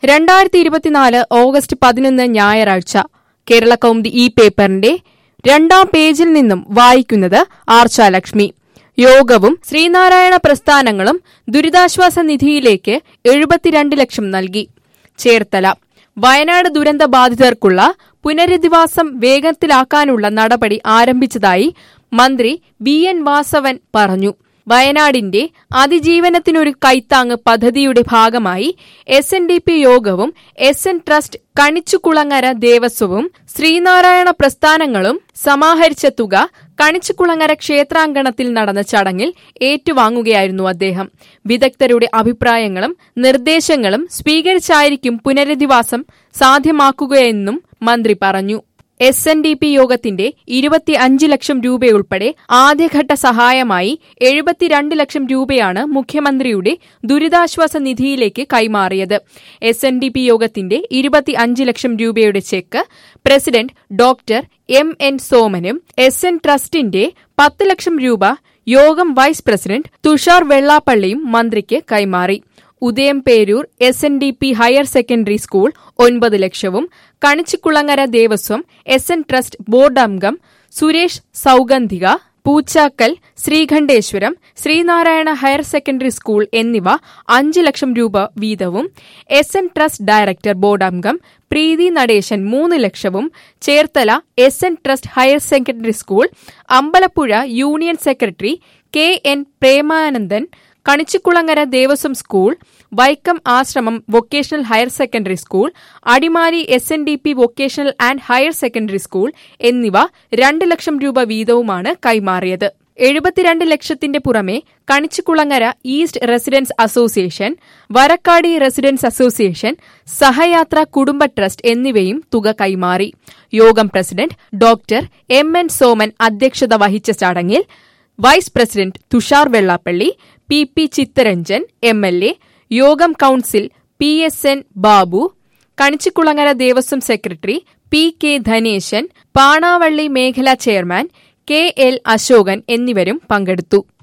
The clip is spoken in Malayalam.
രണ്ടായിരത്തി ഇരുപത്തിനാല് ഓഗസ്റ്റ് പതിനൊന്ന് ഞായറാഴ്ച കേരള കൗമുദി ഈ പേപ്പറിന്റെ രണ്ടാം പേജിൽ നിന്നും വായിക്കുന്നത് ആർച്ചാലക്ഷ്മി യോഗവും ശ്രീനാരായണ പ്രസ്ഥാനങ്ങളും ദുരിതാശ്വാസ നിധിയിലേക്ക് എഴുപത്തിരണ്ട് ലക്ഷം നൽകി ചേർത്തല വയനാട് ദുരന്ത ബാധിതർക്കുള്ള പുനരധിവാസം വേഗത്തിലാക്കാനുള്ള നടപടി ആരംഭിച്ചതായി മന്ത്രി ബി എൻ വാസവൻ പറഞ്ഞു വയനാടിന്റെ അതിജീവനത്തിനൊരു കൈത്താങ് പദ്ധതിയുടെ ഭാഗമായി എസ് എൻ ഡി പി യോഗവും എസ് എൻ ട്രസ്റ്റ് കണിച്ചുകുളങ്ങര ദേവസ്വവും ശ്രീനാരായണ പ്രസ്ഥാനങ്ങളും സമാഹരിച്ച തുക കണിച്ചുകുളങ്ങര ക്ഷേത്രാങ്കണത്തിൽ നടന്ന ചടങ്ങിൽ ഏറ്റുവാങ്ങുകയായിരുന്നു അദ്ദേഹം വിദഗ്ധരുടെ അഭിപ്രായങ്ങളും നിർദ്ദേശങ്ങളും സ്വീകരിച്ചായിരിക്കും പുനരധിവാസം സാധ്യമാക്കുകയെന്നും മന്ത്രി പറഞ്ഞു എസ് എൻ ഡി പി യോഗത്തിന്റെ ഇരുപത്തി അഞ്ച് ലക്ഷം രൂപയുൾപ്പെടെ ആദ്യഘട്ട സഹായമായി എഴുപത്തിരണ്ട് ലക്ഷം രൂപയാണ് മുഖ്യമന്ത്രിയുടെ ദുരിതാശ്വാസ നിധിയിലേക്ക് കൈമാറിയത് എസ് എൻ ഡി പി യോഗത്തിന്റെ ഇരുപത്തി അഞ്ച് ലക്ഷം രൂപയുടെ cheque president doctor M N സോമനും എസ് എൻ ട്രസ്റ്റിന്റെ പത്ത് ലക്ഷം രൂപ യോഗം വൈസ് പ്രസിഡന്റ് തുഷാർ വെള്ളാപ്പള്ളിയും മന്ത്രിക്ക് കൈമാറി Udayam Peroor S N D P higher secondary school ഒൻപത് ലക്ഷവും Kanichikulangara Devaswom S N trust board അംഗം Suresh Sougandhika Poochakkal Sreekanteswaram Sreenarayana higher secondary school എന്നിവ അഞ്ച് ലക്ഷം രൂപ വീതവും S N trust director board അംഗം പ്രീതി നടേശൻ മൂന്ന് ലക്ഷവും Cherthala S N trust higher secondary school Ambalappuzha union secretary K N Premanandan Kanichikulangara Devaswom school Vaikom Ashramam vocational higher secondary school Adimali S N D P vocational and higher secondary school എന്നിവ രണ്ട് ലക്ഷം രൂപ വീതവുമാണ് കൈമാറിയത് എഴുപത്തിരണ്ട് ലക്ഷത്തിന്റെ പുറമെ Kanichikulangara east residents association Varakkadi residents association Sahayathra കുടുംബ ട്രസ്റ്റ് എന്നിവയും തുക കൈമാറി യോഗം president doctor M N Soman അധ്യക്ഷത വഹിച്ച ചടങ്ങിൽ vice president Thushar Vellappally P P Chitharanjan M L A യോഗം council P S N Babu Kanichikulangara Devaswom secretary P K Dhaneshan Panavally മേഖലാ ചെയർമാൻ കെ എൽ അശോകൻ എന്നിവരും പങ്കെടുത്തു